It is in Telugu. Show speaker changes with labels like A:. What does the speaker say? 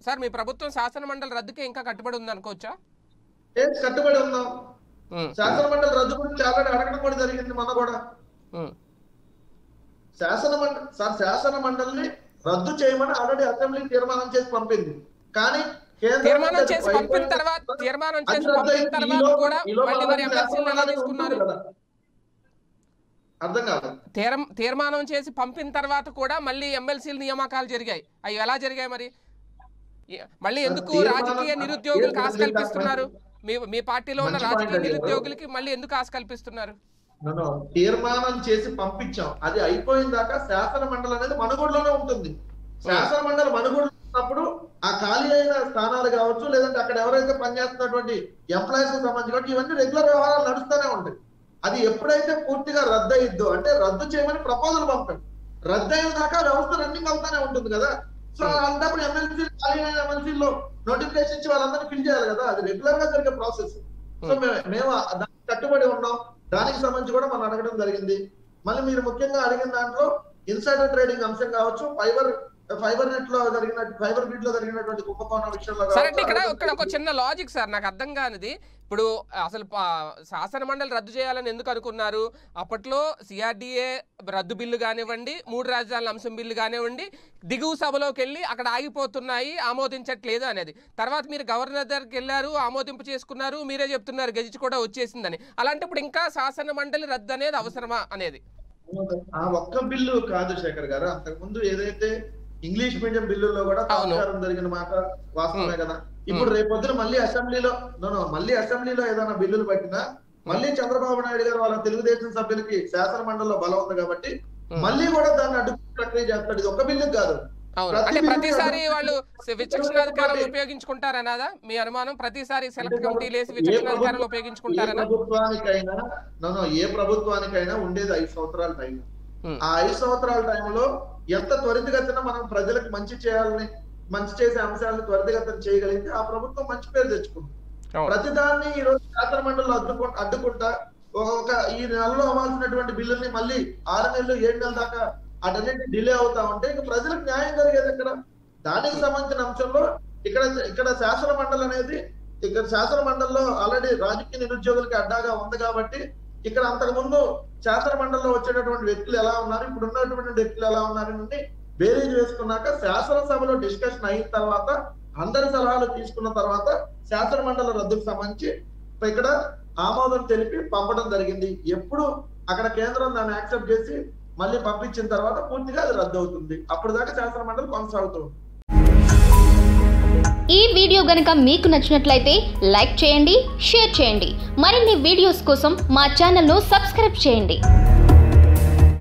A: సార్ మీ ప్రభుత్వం శాసన మండలి రద్దుకే ఇంకా కట్టుబడి ఉంది అనుకోవచ్చా
B: ఏం కట్టుబడి ఉన్నాం
A: ఉమ్,
B: శాసన మండలి రద్దు గురించి ఆల్రెడీ అడగడం కూడా జరిగింది మొన్న కూడా
A: ఉమ్.
B: శాసన మండలి సార్ శాసన మండలిని రద్దు చేయమని ఆల్రెడీ అసెంబ్లీ తీర్మానం చేసి పంపింది కానీ కేంద్రం
A: తీర్మానం
B: అది
A: చేసి
B: అయిపోయిన
A: పంపిన తర్వాత తీర్మానం
B: అది
A: చేసి
B: రద్దు
A: పంపిన
B: అయింది.
A: తర్వాత
B: ఈలోపు-
A: కూడా
B: ఈలోపు
A: మళ్ళీ మరి
B: ఆల్రెడీ
A: ఎమ్మెల్సీలు ఎలా
B: శాసన
A: తీసుకున్నారు
B: మండలి ఉంటుంది కదా. అర్థం కాదు
A: తీరం తీర్మానం చేసి పంపిన తర్వాత కూడా మళ్ళీ ఎమ్మెల్సీల నియామకాలు జరిగాయి అవి ఎలా జరిగాయి మరి ఏ- మళ్ళీ ఎందుకు
B: తీర్మానం-
A: రాజకీయ నిరుద్యోగులకు ఆశ
B: తీర్మానం
A: కల్పిస్తున్నారు మీ మీ పార్టీలో ఉన్న
B: మంచి
A: రాజకీయ
B: point అది.
A: నిరుద్యోగులకి మళ్ళీ ఎందుకు ఆశ కల్పిస్తున్నారు
B: No, no. తీర్మానం చేసి పంపించాం అది అయిపోయిన దాకా శాసన మండలి అనేది మనుగోడులోనే ఉంటుంది శాసన మండలి మనుగోడు ఉన్నప్పుడు ఆ ఖాళీ అయిన స్థానాలు కావచ్చు లేదంటే అక్కడ ఎవరైతే పనిచేస్తున్నటువంటి ఎంప్లాయీస్ కి సంబంధించి కాబట్టి ఇవన్నీ రెగ్యులర్ వ్యవహారాలు నడుస్తూనే ఉంటాయి అది ఎప్పుడైతే పూర్తిగా రద్దు అయ్యిద్దో అంటే రద్దు చేయమని ప్రపోజల్ పంపాం రద్దు అయిన దాకా వ్యవస్థ రన్నింగ్ అవుతానే ఉంటుంది కదా సో అలాంటప్పుడు ఎమ్మెల్సీ ఖాళీ అయిన ఎమ్మెల్సీలో నోటిఫికేషన్ ఇచ్చి వాళ్ళందరినీ ఫిల్ చేయాలి కదా అది రెగ్యులర్ గా జరిగే ప్రాసెస్ సో మే- మేము ఆ- దానికి కట్టుబడి ఉన్నాం దానికి సంబంధించి కూడా మనం అడగడం జరిగింది మళ్ళీ మీరు ముఖ్యంగా అడిగిన దాంట్లో ఇన్సైడర్ ట్రేడింగ్ అంశం కావచ్చు ఫైబర్ ఫైబర్ నెట్ లో జరిగిన ఫైబర్ గ్రిడ్ లో జరిగినటువంటి కుంభకోణం విషయంలో
A: సరే అంటే ఇక్కడ
B: కావచ్చు,
A: ఇక్కడ ఒక చిన్న లాజిక్ సార్ నాకు అర్థం కానిది ఇప్పుడు అసలు పా- శాసన మండలి రద్దు చేయాలని ఎందుకు అనుకున్నారు అప్పట్లో సిఆర్డిఏ రద్దు బిల్లు కానివ్వండి మూడు రాజధానుల అంశం బిల్లు కానివ్వండి దిగువ సభలోకి వెళ్ళి అక్కడ ఆగిపోతున్నాయి ఆమోదించట్లేదు అనేది తర్వాత మీరు గవర్నర్ దగ్గరికి వెళ్ళారు ఆమోదింపు చేసుకున్నారు మీరే చెప్తున్నారు గెజిట్ కూడా వచ్చేసిందని అలాంటప్పుడు ఇంకా శాసన మండలి రద్దు అనేది అవసరమా అనేది
B: ఆ ఒక్క బిల్లు కాదు శేఖర్ గారు అంతకు ముందు ఏదైతే ఇంగ్లీష్ మీడియం బిల్లుల్లో కూడా
A: అవును.
B: తాత్కారం జరిగిన మాట వాస్తవమే కదా ఇప్పుడు రేపొద్దున మళ్ళీ అసెంబ్లీలో no, no, మళ్ళీ అసెంబ్లీలో ఏదైనా బిల్లులు పెట్టినా మళ్ళీ చంద్రబాబు నాయుడు గారు వాళ్ళ తెలుగుదేశం సభ్యులకి శాసన మండలిలో బలం ఉంది కాబట్టి
A: Hmm.
B: మళ్ళీ కూడా దాన్ని అడ్డు ప్రక్రియ చేస్తాడు ఇది ఒక్క బిల్లు కాదు
A: అవును
B: ప్రతి
A: అంటే
B: బిల్లు
A: ప్రతిసారి
B: కూడా-
A: వాళ్ళు విచక్షణాధికారం ఉపయోగించుకుంటారన్నదా మీ అనుమానం ప్రతిసారి సెలెక్ట్ కమిటీలు వేసి విచక్షణాధికారాలు ఉపయోగించుకుంటారనా
B: ఏ ప్రభుత్వానికైనా no, no, ఏ ప్రభుత్వానికైనా ఉండేది ఐదు సంవత్సరాల టైం
A: Hmm.
B: ఆ ఐదు సంవత్సరాల టైంలో ఎంత త్వరితగతిన మనం ప్రజలకు మంచి చేయాలని మంచి చేసే అంశాలను త్వరితగతిన చేయగలిగితే ఆ ప్రభుత్వం మంచి పేరు తెచ్చుకుంటుంది
A: అవును.
B: ప్రతిదాన్ని ఈ రోజు శాసన మండలిలో అడ్డుకు అడ్డుకుంటా ఒక ఒక ఈ నెలలో అవ్వాల్సినటువంటి బిల్లుల్ని మళ్ళీ ఆరు నెలలు ఏడు నెలల దాకా అటన్నిటి డిలే అవుతా ఉంటే ఇక ప్రజలకు న్యాయం జరిగేది ఎక్కడ దానికి సంబంధించిన అంశంలో ఇక్కడ ఇక్కడ శాసన మండలి అనేది ఇక్కడ శాసన మండలిలో ఆల్రెడీ రాజకీయ నిరుద్యోగులకి అడ్డాగా ఉంది కాబట్టి ఇక్కడ అంతకు ముందు శాసన మండలిలో వచ్చేటటువంటి వ్యక్తులు ఎలా ఉన్నారు ఇప్పుడు ఉన్నటువంటి వ్యక్తులు ఎలా ఉన్నారు అని బేరీజ్ వేసుకున్నాక శాసనసభలో డిస్కషన్ అయిన తర్వాత అందరి సలహాలు తీసుకున్న తర్వాత శాసన మండలి రద్దుకు సంబంధించి ఇక్కడ ఆమోదం తెలిపి పంపడం జరిగింది ఎప్పుడు అక్కడ కేంద్రం దాన్ని యాక్సెప్ట్ చేసి మళ్ళీ పంపించిన తర్వాత పూర్తిగా అది రద్దు అవుతుంది అప్పుడు దాకా శాసన మండలి కొనసాగుతుంది
C: ఈ వీడియో గనుక మీకు నచ్చినట్లయితే లైక్ చేయండి షేర్ చేయండి మరిన్ని వీడియోస్ కోసం మా ఛానల్ను సబ్స్క్రైబ్ చేయండి